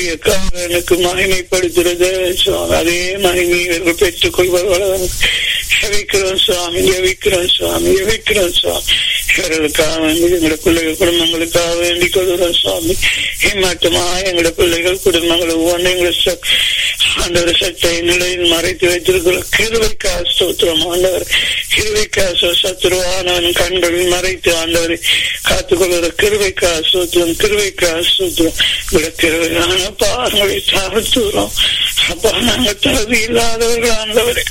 காரனுக்கு மகிமைப்படுத்துறது சுவாமி அதே மகிமை இவர்கள் பெற்றுக் கொள்வார்கள் ஜெபிக்கிறோம் சுவாமி ஜெபிக்கிறோம் சுவாமி ஜெபிக்கிறோம் சுவாமி இவர்களுக்காக வேண்டி எங்களோட பிள்ளைகள் குடும்பங்களுக்காக வேண்டிக் கொள்கிறோம் சுவாமி ஏமாற்றமா எங்களோட பிள்ளைகள் குடும்பங்கள் ஒவ்வொன்றும் எங்களை ஆண்டவர் சட்டை நிலையில் மறைத்து வைத்திருக்கிற கிருவைக்கா ஸ்தோத்திரம் ஆண்டவர் கிருவைக்கா சத்துருவானவன் கண்களில் மறைத்து ஆண்டவரை காத்துக்கொள்கிற கிருவைக்கா சூத்திரம் கிருவைக்கா சூத்திரம் இவ்வளவு கிருவையான பாவங்களை தாழ்த்துகிறோம் அப்பா நாங்கள் தகுதி இல்லாதவர்கள் ஆண்டவரை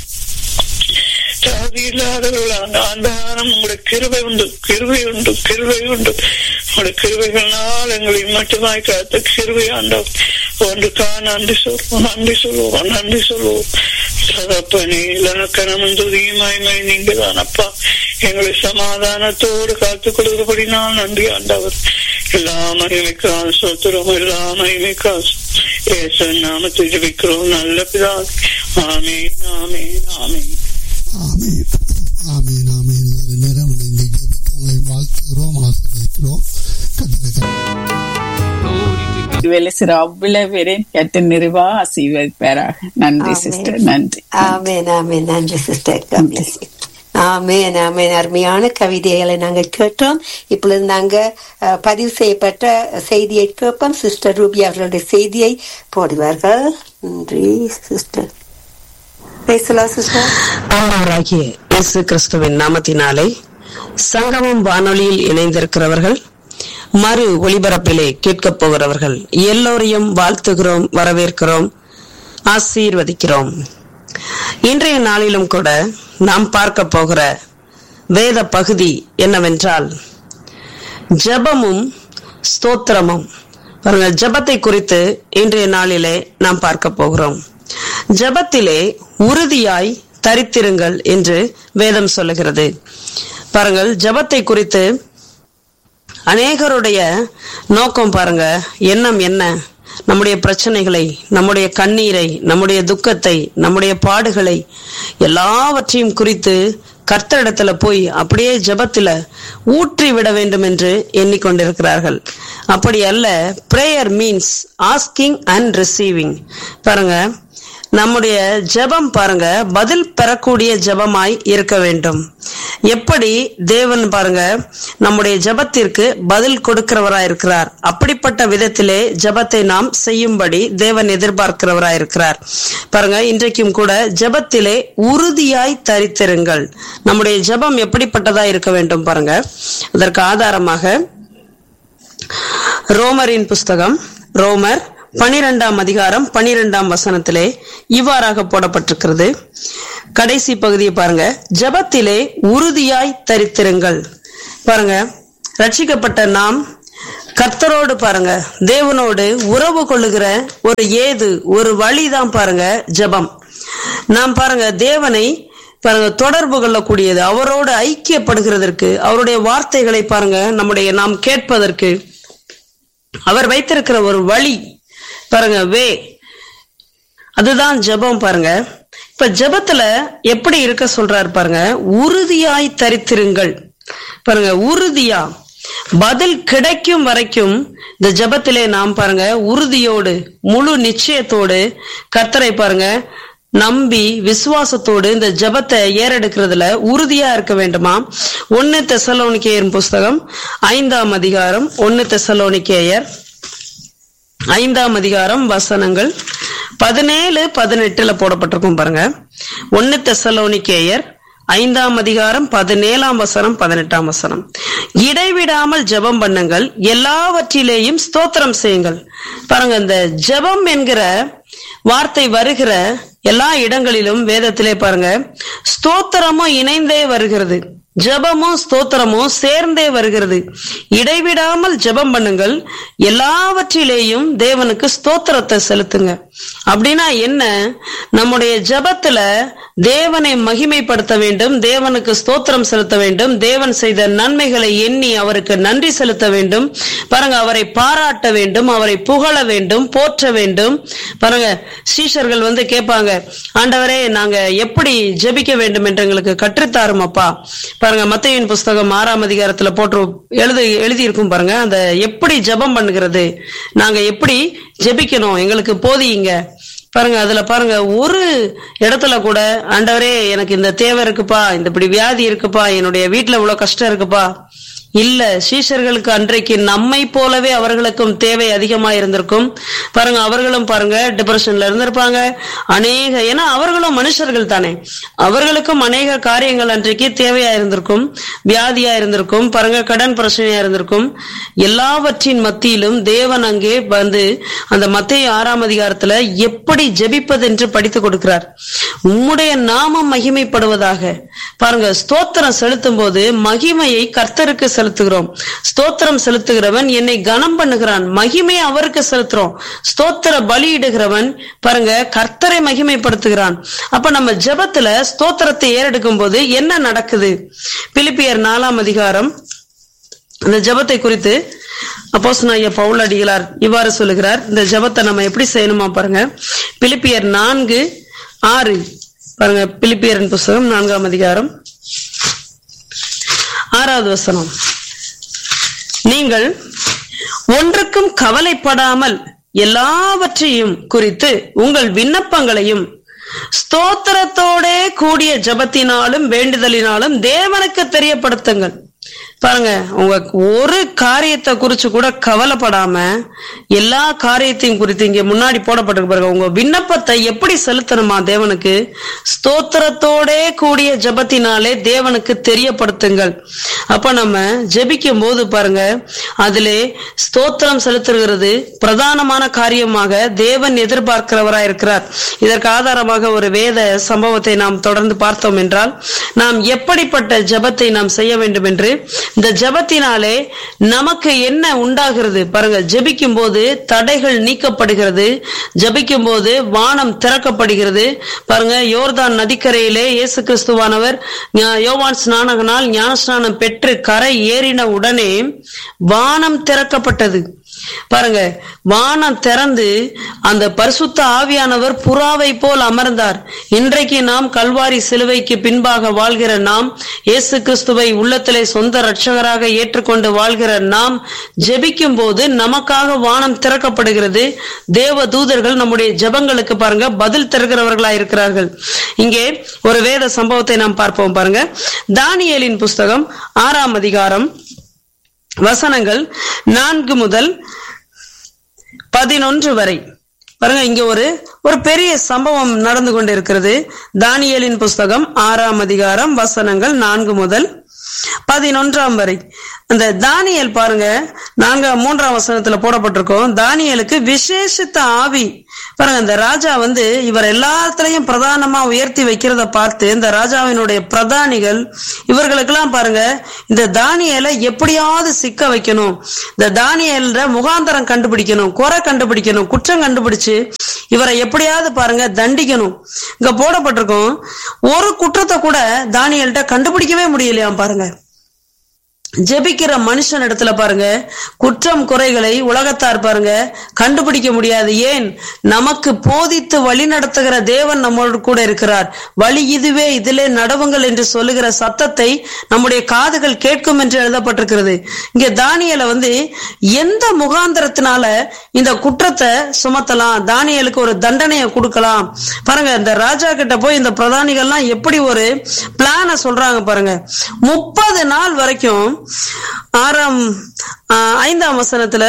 தகுதி இல்லாதவர்கள் ஆண்டாரம் உங்களுடைய கிருவை உண்டு கிருவை உண்டு கிருவை உண்டு உங்களுடைய கிருவைகளால் எங்களை மட்டுமாய் காத்த கிருவை ஆண்டவர் ஒன்றுக்கா நன்றி சொல்வோம் நன்றி சொல்லுவோம் நன்றி சொல்லுவோம் தகப்பனே இலக்கணமும் துதியுமாய்மை நீங்க தானப்பா எங்களை சமாதானத்தோடு காத்துக் கொள்கிறபடி நான் நன்றி ஆண்டவர் எல்லா மகிமைக்கா சொத்துறோம் எல்லா மகிமைக்கா ஏச நாமத்தை ஜபிக்கிறோம் நல்ல பிதா ஆமீன் ஆமீன் ஆமீன் ஆமீன் ஆமீன் ஆமீன் ஒரு நேரம் இணைந்து ஜெபிக்க உங்களை வாழ்த்துகிறோம் ஆசீர்வதிக்கிறோம் கத்திரிக்க இதுவேளை சிறு அவ்வளவு பேரையும் கட்டு நிறைவா ஆசீர்வதிப்பாராக நன்றி சிஸ்டர் நன்றி ஆமேன் ஆமேன் நன்றி சிஸ்டர் கம்லசி ஆமேன் ஆமேன் அருமையான கவிதைகளை நாங்கள் கேட்டோம் இப்பொழுது நாங்க அஹ், பதிவு செய்யப்பட்ட செய்தியை கேட்போம் சிஸ்டர் ரூபி அவர்களுடைய செய்தியை போடுவார்கள் நன்றி சிஸ்டர் பேசலாம் சிஸ்டர் ஆண்டவராகிய இயேசு கிறிஸ்துவின் நாமத்தினாலே சங்கமம் வானொலியில் இணைந்திருக்கிறவர்கள் மறு ஒளிபரப்பிலே கேட்கப் போகிறவர்கள் எல்லோரையும் வாழ்த்துகிறோம் வரவேற்கிறோம் ஆசீர்வதிக்கிறோம் இன்றைய நாளிலும் கூட நாம் பார்க்க போகிற வேத பகுதி என்னவென்றால் ஜெபமும் ஸ்தோத்திரமும் பாருங்க ஜெபத்தை குறித்து இன்றைய நாளிலே நாம் பார்க்க போகிறோம் ஜெபத்திலே உறுதியாய் தரித்திருங்கள் என்று வேதம் சொல்லுகிறது பாருங்கள் ஜெபத்தை குறித்து அநேகருடைய நோக்கம் பாருங்க எண்ணம் என்ன நம்முடைய பிரச்சனைகளை நம்முடைய கண்ணீரை நம்முடைய துக்கத்தை நம்முடைய பாடுகளை எல்லாவற்றையும் குறித்து கர்த்தரிடத்துல போய் அப்படியே ஜெபத்துல ஊற்றி விட வேண்டும் என்று எண்ணிக்கொண்டிருக்கிறார்கள் அப்படி அல்ல prayer means asking and receiving பாருங்க நம்முடைய ஜெபம் பாருங்க பதில் பெறக்கூடிய ஜெபமாய் இருக்க வேண்டும் எப்படி தேவன் பாருங்க நம்முடைய ஜெபத்திற்கு பதில் கொடுக்கிறவராய் இருக்கிறார் அப்படிப்பட்ட விதத்திலே ஜெபத்தை நாம் செய்யும்படி தேவன் எதிர்பார்க்கிறவராய் இருக்கிறார் பாருங்க இன்றைக்கும் கூட ஜெபத்திலே உறுதியாய் தரித்திருங்கள் நம்முடைய ஜெபம் எப்படிப்பட்டதா இருக்க வேண்டும் பாருங்க அதற்கு ஆதாரமாக ரோமரின் புஸ்தகம் ரோமர் பனிரெண்டாம் அதிகாரம் பனிரெண்டாம் வசனத்திலே இவ்வாறாக போடப்பட்டிருக்கிறது கடைசி பகுதியை பாருங்க ஜெபத்திலே உறுதியாய் தரித்திருங்கள் பாருங்க ரட்சிக்கப்பட்ட நாம் கர்த்தரோடு பாருங்க தேவனோடு உறவு கொள்ளுகிற ஒரு ஏது ஒரு வழிதான் பாருங்க ஜெபம் நாம் பாருங்க தேவனை பாருங்க தொடர்பு கொள்ளக்கூடியது அவரோடு ஐக்கியப்படுகிறதற்கு அவருடைய வார்த்தைகளை பாருங்க நம்முடைய நாம் கேட்பதற்கு அவர் வைத்திருக்கிற ஒரு வழி பாருங்க வே அதுதான் ஜெபம் பாருங்க இப்ப ஜெபத்துல எப்படி இருக்க சொல்றாரு பாருங்க உறுதியாய் தரித்திருங்கள் பாருங்க உறுதியா பதில் கிடைக்கும் வரைக்கும் இந்த ஜெபத்திலே நாம் பாருங்க உறுதியோடு முழு நிச்சயத்தோடு கர்த்தரை பாருங்க நம்பி விசுவாசத்தோடு இந்த ஜெபத்தை ஏறெடுக்கிறதுல உறுதியா இருக்க வேண்டுமா ஒன்னு தெசலோனிக்கேயர் புஸ்தகம் ஐந்தாம் அதிகாரம் ஒன்னு தெசலோனிக்கேயர் ஐந்தாம் அதிகாரம் வசனங்கள் பதினேழு பதினெட்டுல போடப்பட்டிருக்கும் பாருங்க ஒன்னு தெசலோனிக்கேயர் ஐந்தாம் அதிகாரம் பதினேழாம் வசனம் பதினெட்டாம் வசனம் இடைவிடாமல் ஜெபம் பண்ணுங்கள் எல்லாவற்றிலேயும் ஸ்தோத்திரம் செய்யுங்கள் பாருங்க இந்த ஜெபம் என்கிற வார்த்தை வருகிற எல்லா இடங்களிலும் வேதத்திலே பாருங்க ஸ்தோத்திரமும் இணைந்தே வருகிறது ஜெபமும் ஸ்தோத்திரமும் சேர்ந்தே வருகிறது இடைவிடாமல் ஜெபம் பண்ணுங்கள் எல்லாவற்றிலேயும் தேவனுக்கு ஸ்தோத்திரத்தை செலுத்துங்க அப்படின்னா என்ன நம்முடைய ஜெபத்துல தேவனை மகிமைப்படுத்த வேண்டும் தேவனுக்கு ஸ்தோத்திரம் செலுத்த வேண்டும் தேவன் செய்த நன்மைகளை எண்ணி அவருக்கு நன்றி செலுத்த வேண்டும் பாருங்க அவரை பாராட்ட வேண்டும் அவரை புகழ வேண்டும் போற்ற வேண்டும் பாருங்க சீஷர்கள் வந்து கேட்பாங்க ஆண்டவரே நாங்க எப்படி ஜெபிக்க வேண்டும் என்று எங்களுக்கு கற்றுத்தாரும் அப்பா பாருங்க மத்தையின் புஸ்தகம் ஆறாம் அதிகாரத்துல போட்டு எழுதி எழுதி இருக்கும் பாருங்க அந்த எப்படி ஜெபம் பண்ணுகிறது நாங்க எப்படி ஜெபிக்கணும் எங்களுக்கு போதியுங்க பாருங்க அதுல பாருங்க ஒரு இடத்துல கூட ஆண்டவரே எனக்கு இந்த தேவை இருக்குப்பா இந்த இப்படி வியாதி இருக்குப்பா என்னுடைய வீட்டுல இவ்வளவு கஷ்டம் இருக்குப்பா இல்ல சீஷர்களுக்கு அன்றைக்கு நம்மை போலவே அவர்களுக்கும் தேவை அதிகமா இருந்திருக்கும் பாருங்க அவர்களும் பாருங்க டிப்ரெஷன்ல இருந்திருப்பாங்க அநேக ஏன்னா அவர்களும் மனுஷர்கள் தானே அவர்களுக்கும் அநேக காரியங்கள் அன்றைக்கு தேவையா இருந்திருக்கும் வியாதியா இருந்திருக்கும் பாருங்க கடன் பிரச்சனையா இருந்திருக்கும் எல்லாவற்றின் மத்தியிலும் தேவன் அங்கே வந்து அந்த மத்திய ஆறாம் அதிகாரத்துல எப்படி ஜெபிப்பது என்று படித்து கொடுக்கிறார் உம்முடைய நாமம் மகிமைப்படுவதாக பாருங்க ஸ்தோத்திரம் செலுத்தும் போது மகிமையை கர்த்தருக்கு செலுத்துகிறோம் ஸ்தோத்திரம் செலுத்துகிறவன் என்னை கனம் பண்ணுகிறான் மகிமையை அவருக்கு செலுத்துறோம் ஸ்தோத்திர பலியிடுகிறவன் பாருங்க கர்த்தரை மகிமைப்படுத்துகிறான் அப்ப நம்ம ஜெபத்துல ஸ்தோத்திரத்தை ஏறெடுக்கும் போது என்ன நடக்குது பிலிப்பியர் நாலாம் அதிகாரம் அந்த ஜெபத்தை குறித்து அப்போஸ் ஐயா பவுல் அடிகளார் இவ்வாறு சொல்லுகிறார் இந்த ஜெபத்தை நம்ம எப்படி செய்யணுமா பாருங்க பிலிப்பியர் நான்கு ஆறு பாருங்க பிலிப்பியரின் புஸ்தகம் நான்காம் அதிகாரம் ஆறாவது வசனம் நீங்கள் ஒன்றுக்கும் கவலைப்படாமல் எல்லாவற்றையும் குறித்து உங்கள் விண்ணப்பங்களையும் ஸ்தோத்திரத்தோட கூடிய ஜபத்தினாலும் வேண்டுதலினாலும் தேவனுக்கு தெரியப்படுத்துங்கள் பாருங்க உங்க ஒரு காரியத்தை குறிச்சு கூட கவலைப்படாம எல்லா காரியத்தையும் குறித்து இங்க முன்னாடி போடப்பட்டிருக்கு பாருங்க உங்க விண்ணப்பத்தை எப்படி செலுத்தணுமா தேவனுக்கு ஸ்தோத்திரத்தோட கூடிய ஜபத்தினாலே தேவனுக்கு தெரியப்படுத்துங்கள் அப்ப நம்ம ஜெபிக்கும் போது பாருங்க அதிலே ஸ்தோத்திரம் செலுத்துகிறது பிரதானமான காரியமாக தேவன் எதிர்பார்க்கிறவராய் இருக்கிறார் இதற்கு ஆதாரமாக ஒரு வேத சம்பவத்தை நாம் தொடர்ந்து பார்த்தோம் என்றால் நாம் எப்படிப்பட்ட ஜபத்தை நாம் செய்ய வேண்டும் என்று இந்த ஜபத்தினாலே நமக்கு என்ன உண்டாகிறது பாருங்க ஜெபிக்கும் போது தடைகள் நீக்கப்படுகிறது ஜபிக்கும் போது வானம் திறக்கப்படுகிறது பாருங்க யோர்தான் நதிக்கரையிலே இயேசு கிறிஸ்துவானவர் யோவான் ஸ்நானகனால் ஞானஸ்நானம் பெற்று கரை ஏறின உடனே வானம் திறக்கப்பட்டது பாருங்க வானம் திறந்து அந்த பரிசுத்த ஆவியானவர் புறாவை போல் அமர்ந்தார் இன்றைக்கு நாம் கல்வாரி சிலுவைக்கு பின்பாக வாழ்கிற நாம் இயேசு கிறிஸ்துவை உள்ளத்திலே சொந்த ரட்சகராக ஏற்றுக்கொண்டு வாழ்கிற நாம் ஜெபிக்கும் போது நமக்காக வானம் திறக்கப்படுகிறது தேவ தூதர்கள் நம்முடைய ஜெபங்களுக்கு பாருங்க பதில் தருகிறவர்களா இருக்கிறார்கள் இங்கே ஒரு வேத சம்பவத்தை நாம் பார்ப்போம் பாருங்க தானியலின் புஸ்தகம் ஆறாம் அதிகாரம் வசனங்கள் நான்கு முதல் பதினொன்று வரை பாருங்க இங்க ஒரு ஒரு பெரிய சம்பவம் நடந்து கொண்டிருக்கிறது தானியலின் புஸ்தகம் ஆறாம் அதிகாரம் வசனங்கள் நான்கு முதல் பதினொன்றாம் வரை அந்த தானியல் பாருங்க நாங்க மூன்றாம் வசனத்துல போடப்பட்டிருக்கோம் தானியலுக்கு விசேஷித்த ஆவி பாருங்க இந்த ராஜா வந்து இவர் எல்லாத்துலயும் பிரதானமா உயர்த்தி வைக்கிறத பார்த்து இந்த ராஜாவினுடைய பிரதானிகள் இவர்களுக்கெல்லாம் பாருங்க இந்த தானியலை எப்படியாவது சிக்க வைக்கணும் இந்த தானியல்ற முகாந்தரம் கண்டுபிடிக்கணும் குறை கண்டுபிடிக்கணும் குற்றம் கண்டுபிடிச்சு இவரை எப்படியாவது பாருங்க தண்டிக்கணும் இங்க போடப்பட்டிருக்கோம் ஒரு குற்றத்தை கூட தானியல்கிட்ட கண்டுபிடிக்கவே முடியலையாம் பாருங்க ஜெபிக்கிற மனுஷன் இடத்துல பாருங்க குற்றம் குறைகளை உலகத்தார் பாருங்க கண்டுபிடிக்க முடியாது ஏன் நமக்கு போதித்து வழி நடத்துகிற தேவன் நம்மோடு கூட இருக்கிறார் வழி இதுவே இதிலே நடவுங்கள் என்று சொல்லுகிற சத்தத்தை நம்முடைய காதுகள் கேட்கும் என்று எழுதப்பட்டிருக்கிறது இங்க தானியலை வந்து எந்த முகாந்திரத்தினால இந்த குற்றத்தை சுமத்தலாம் தானியலுக்கு ஒரு தண்டனையை கொடுக்கலாம் பாருங்க இந்த ராஜா கிட்ட போய் இந்த பிரதானிகள்லாம் எப்படி ஒரு பிளான சொல்றாங்க பாருங்க முப்பது நாள் வரைக்கும் ஆறாம் ஐந்தாம் வசனத்துல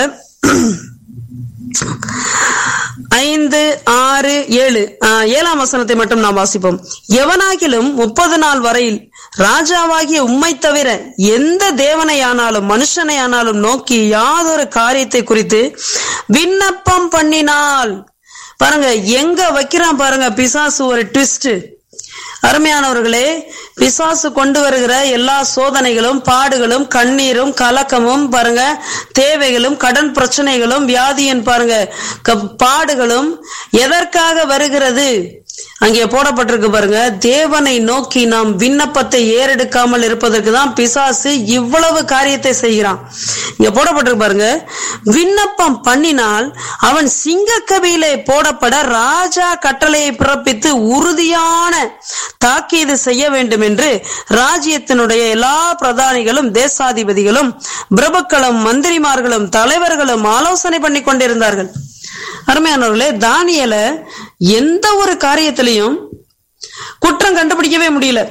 ஐந்து ஆறு ஏழு ஏழாம் வசனத்தை மட்டும் நாம் வாசிப்போம் எவனாகிலும் முப்பது நாள் வரையில் ராஜாவாகிய உம்மை தவிர எந்த தேவனை ஆனாலும் மனுஷனை ஆனாலும் நோக்கி யாதொரு காரியத்தை குறித்து விண்ணப்பம் பண்ணினால் பாருங்க எங்க வைக்கிறான் பாருங்க பிசாசு ஒரு ட்விஸ்ட் அருமையானவர்களே பிசாசு கொண்டு வருகிற எல்லா சோதனைகளும் பாடுகளும் கண்ணீரும் கலக்கமும் பாருங்க தேவைகளும் கடன் பிரச்சனைகளும் வியாதியின் பாருங்க பாடுகளும் எதற்காக வருகிறது அங்கே போடப்பட்டிருக்கு பாருங்க தேவனை நோக்கி நாம் விண்ணப்பத்தை ஏறெடுக்காமல் இருப்பதற்கு தான் பிசாசு இவ்வளவு காரியத்தை செய்கிறான் இங்க போடப்பட்டிருக்கு பாருங்க விண்ணப்பம் பண்ணினால் அவன் சிங்கக்கவியிலே போடப்பட ராஜா கட்டளையை பிறப்பித்து உறுதியான தாக்கீது செய்ய வேண்டும் என்று ராஜ்யத்தினுடைய எல்லா பிரதானிகளும் தேசாதிபதிகளும் பிரபுக்களும் மந்திரிமார்களும் தலைவர்களும் ஆலோசனை பண்ணி கொண்டிருந்தார்கள் அருமையானவர்களே தானியல எந்த ஒரு காரியத்திலையும் குற்றம் கண்டுபிடிக்கவே முடியல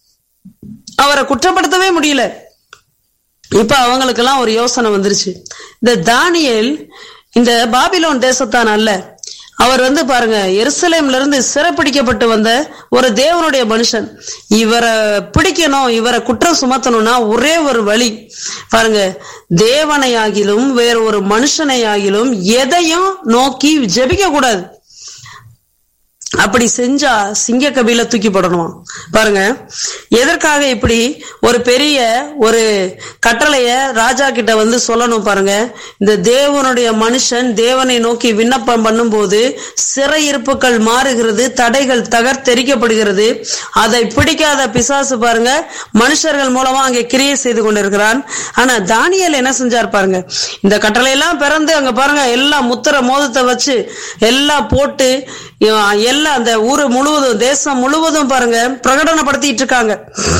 அவரை குற்றப்படுத்தவே முடியல இப்ப அவங்களுக்கெல்லாம் ஒரு யோசனை வந்துருச்சு இந்த தானியல் இந்த பாபிலோன் தேசத்தான் அல்ல அவர் வந்து பாருங்க எருசலேம்ல இருந்து சிறைப்பிடிக்கப்பட்டு வந்த ஒரு தேவனுடைய மனுஷன் இவரை பிடிக்கணும் இவரை குற்றம் சுமத்தணும்னா ஒரே ஒரு வழி பாருங்க தேவனையாகிலும் வேற ஒரு மனுஷனையாகிலும் எதையும் நோக்கி ஜெபிக்க கூடாது அப்படி செஞ்சா சிங்க கபில தூக்கி போடணுமா பாருங்க எதற்காக இப்படி ஒரு பெரிய ஒரு கட்டளைய ராஜா கிட்ட வந்து சொல்லணும் பாருங்க இந்த தேவனுடைய மனுஷன் தேவனை நோக்கி விண்ணப்பம் பண்ணும்போது சிறையிருப்புகள் மாறுகிறது தடைகள் தகர்த்தெரிக்கப்படுகிறது அதை பிடிக்காத பிசாசு பாருங்க மனுஷர்கள் மூலமா அங்கே கிரியை செய்து கொண்டிருக்கிறான் ஆனா தானியல் என்ன செஞ்சார் பாருங்க இந்த கட்டளை எல்லாம் பிறந்து அங்க பாருங்க எல்லாம் முத்திர மோதத்தை வச்சு எல்லாம் போட்டு எல்லாம் அந்த ஊரு முழுவதும் தேசம் முழுவதும் பாருங்க பிரகடனப்படுத்திட்டு இருக்காங்க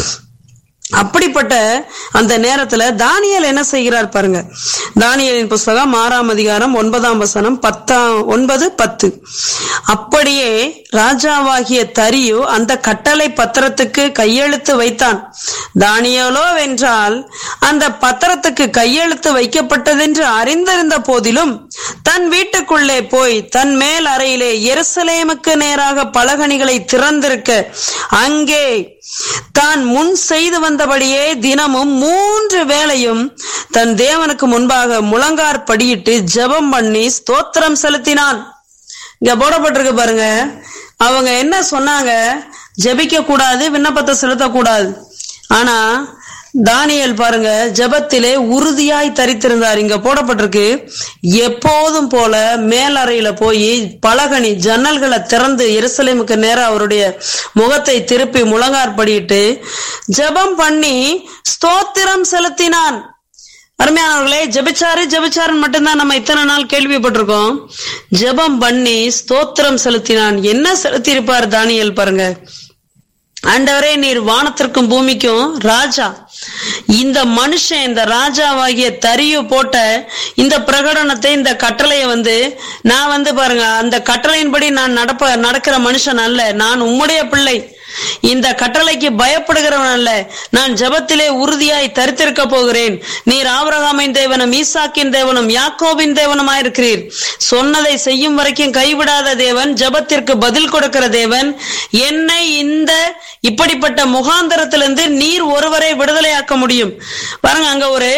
அப்படிப்பட்ட அந்த நேரத்துல தானியல் என்ன செய்கிறார் பாருங்க தானியலின் புஸ்தகம் ஆறாம் அதிகாரம் ஒன்பதாம் வசனம் பத்தாம் ஒன்பது பத்து அப்படியே ராஜாவாகிய தரியு அந்த கட்டளை பத்திரத்துக்கு கையெழுத்து வைத்தான் தானியலோ வென்றால் அந்த பத்திரத்துக்கு கையெழுத்து வைக்கப்பட்டதென்று அறிந்திருந்த போதிலும் தன் வீட்டுக்குள்ளே போய் தன் மேல் அறையிலே எருசலேமுக்கு நேராக பலகணிகளை திறந்திருக்க அங்கே தான் முன் செய்து வந்தபடியே தினமும் மூன்று வேளையும் தன் தேவனுக்கு முன்பாக முழங்கார் படியிட்டு ஜெபம் பண்ணி ஸ்தோத்திரம் செலுத்தினான் இங்க போடப்பட்டிருக்கு பாருங்க அவங்க என்ன சொன்னாங்க ஜெபிக்க கூடாது விண்ணப்பத்தை செலுத்தக்கூடாது ஆனா தானியல் பாருங்க ஜெபத்திலே உறுதியாய் தரித்திருந்தார் இங்க போடப்பட்டிருக்கு எப்போதும் போல மேலறையில போய் பலகனி ஜன்னல்களை திறந்து எருசலேமுக்கு நேரா அவருடைய முகத்தை திருப்பி முழங்கார் படியிட்டு ஜெபம் பண்ணி ஸ்தோத்திரம் செலுத்தினான் அருமையானவர்களே ஜெபிச்சாரு ஜெபிச்சாருன்னு மட்டும்தான் நம்ம இத்தனை நாள் கேள்விப்பட்டிருக்கோம் ஜெபம் பண்ணி ஸ்தோத்திரம் செலுத்தினான் என்ன செலுத்தியிருப்பார் தானியல் பாருங்க ஆண்டவரே நீர் வானத்திற்கும் பூமிக்கும் ராஜா இந்த மனுஷன் இந்த ராஜாவாகிய தரியு போட்ட இந்த பிரகடனத்தை இந்த கட்டளைய வந்து நான் வந்து பாருங்க அந்த கட்டளையின்படி நான் நடப்ப நடக்கிற மனுஷன் அல்ல நான் உம்முடைய பிள்ளை இந்த கட்டளைக்கு பயப்படுகிறவன் அல்ல நான் ஜபத்திலே உறுதியாய் தரித்திருக்க போகிறேன் நீர் ஆபரகாமின் தேவனும் ஈசாக்கின் தேவனும் யாக்கோபின் தேவனுமாயிருக்கிறீர் சொன்னதை செய்யும் வரைக்கும் கைவிடாத தேவன் ஜபத்திற்கு பதில் கொடுக்கிற தேவன் என்னை இந்த இப்படிப்பட்ட முகாந்தரத்திலிருந்து நீர் ஒருவரை விடுதலையாக்க முடியும் பாருங்க அங்க ஒரு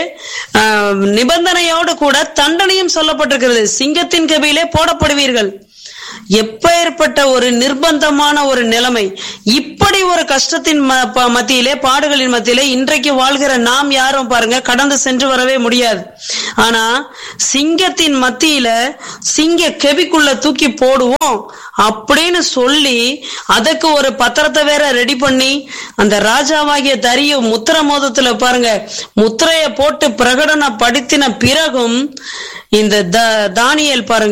நிபந்தனையோடு கூட தண்டனையும் சொல்லப்பட்டிருக்கிறது சிங்கத்தின் கபியிலே போடப்படுவீர்கள் எப்பேற்பட்ட ஒரு நிர்பந்தமான ஒரு நிலைமை இப்படி ஒரு கஷ்டத்தின் மத்தியிலே பாடுகளின் மத்தியிலே இன்றைக்கு வாழ்கிற நாம் யாரும் பாருங்க கடந்து சென்று வரவே முடியாது ஆனா சிங்கத்தின் மத்தியில சிங்க கெபிக்குள்ள தூக்கி போடுவோம் அப்படின்னு சொல்லி அதுக்கு ஒரு பத்திரத்தை வேற ரெடி பண்ணி அந்த ராஜாவாகிய தரிய முத்திர மோதத்துல பாருங்க முத்திரைய போட்டு பிரகடனப்படுத்தின பிறகும் இந்த தானியல் பாருங்க